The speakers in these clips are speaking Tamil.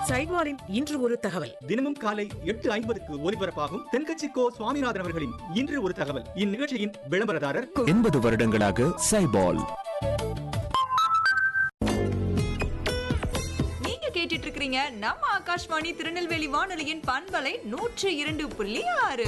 சைவாரின் இன்று ஒரு தகவல் தினமும் காலை எட்டு ஐம்பதுக்கு ஒலிபரப்பாகும் தென்கட்சி கோ சுவாமிநாதன் அவர்களின் இன்று ஒரு தகவல் இந்நிகழ்ச்சியின் விளம்பரதாரர் எண்பது வருடங்களாக சைபால் நீங்க கேட்டுட்டு இருக்கிறீங்க நம்ம ஆகாஷ்வாணி திருநெல்வேலி வானொலியின் பண்பலை நூற்று இரண்டு புள்ளி ஆறு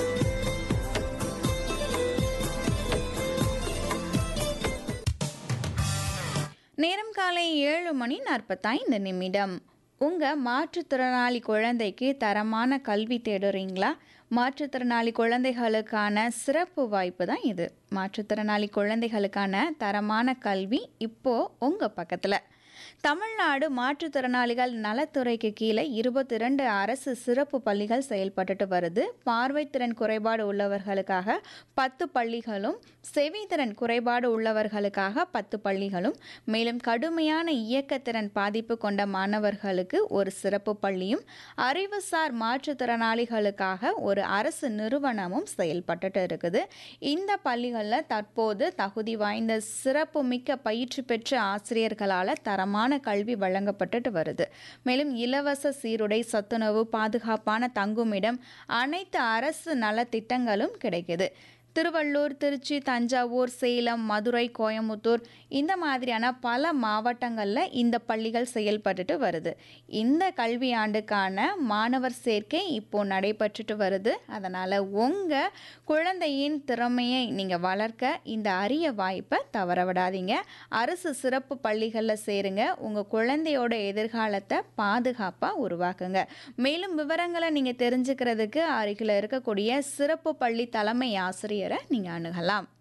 நேரம் காலை ஏழு மணி நாற்பத்தைந்து நிமிடம் உங்கள் மாற்றுத்திறனாளி குழந்தைக்கு தரமான கல்வி தேடுறீங்களா மாற்றுத்திறனாளி குழந்தைகளுக்கான சிறப்பு வாய்ப்பு தான் இது மாற்றுத்திறனாளி குழந்தைகளுக்கான தரமான கல்வி இப்போ உங்கள் பக்கத்தில் தமிழ்நாடு மாற்றுத்திறனாளிகள் நலத்துறைக்கு கீழே இருபத்தி ரெண்டு அரசு சிறப்பு பள்ளிகள் செயல்பட்டுட்டு வருது பார்வைத்திறன் குறைபாடு உள்ளவர்களுக்காக பத்து பள்ளிகளும் செவித்திறன் குறைபாடு உள்ளவர்களுக்காக பத்து பள்ளிகளும் மேலும் கடுமையான இயக்கத்திறன் பாதிப்பு கொண்ட மாணவர்களுக்கு ஒரு சிறப்பு பள்ளியும் அறிவுசார் மாற்றுத்திறனாளிகளுக்காக ஒரு அரசு நிறுவனமும் செயல்பட்டுட்டு இருக்குது இந்த பள்ளிகளில் தற்போது தகுதி வாய்ந்த சிறப்பு மிக்க பயிற்சி பெற்ற ஆசிரியர்களால் தரமான கல்வி வழங்கப்பட்டுட்டு வருது மேலும் இலவச சீருடை சத்துணவு பாதுகாப்பான தங்குமிடம் அனைத்து அரசு நலத்திட்டங்களும் கிடைக்குது திருவள்ளூர் திருச்சி தஞ்சாவூர் சேலம் மதுரை கோயமுத்தூர் இந்த மாதிரியான பல மாவட்டங்களில் இந்த பள்ளிகள் செயல்பட்டுட்டு வருது இந்த கல்வி ஆண்டுக்கான மாணவர் சேர்க்கை இப்போ நடைபெற்றுட்டு வருது அதனால் உங்கள் குழந்தையின் திறமையை நீங்கள் வளர்க்க இந்த அரிய வாய்ப்பை தவற விடாதீங்க அரசு சிறப்பு பள்ளிகளில் சேருங்க உங்கள் குழந்தையோட எதிர்காலத்தை பாதுகாப்பாக உருவாக்குங்க மேலும் விவரங்களை நீங்கள் தெரிஞ்சுக்கிறதுக்கு அருகில் இருக்கக்கூடிய சிறப்பு பள்ளி தலைமை ஆசிரியரை நீங்கள் அணுகலாம்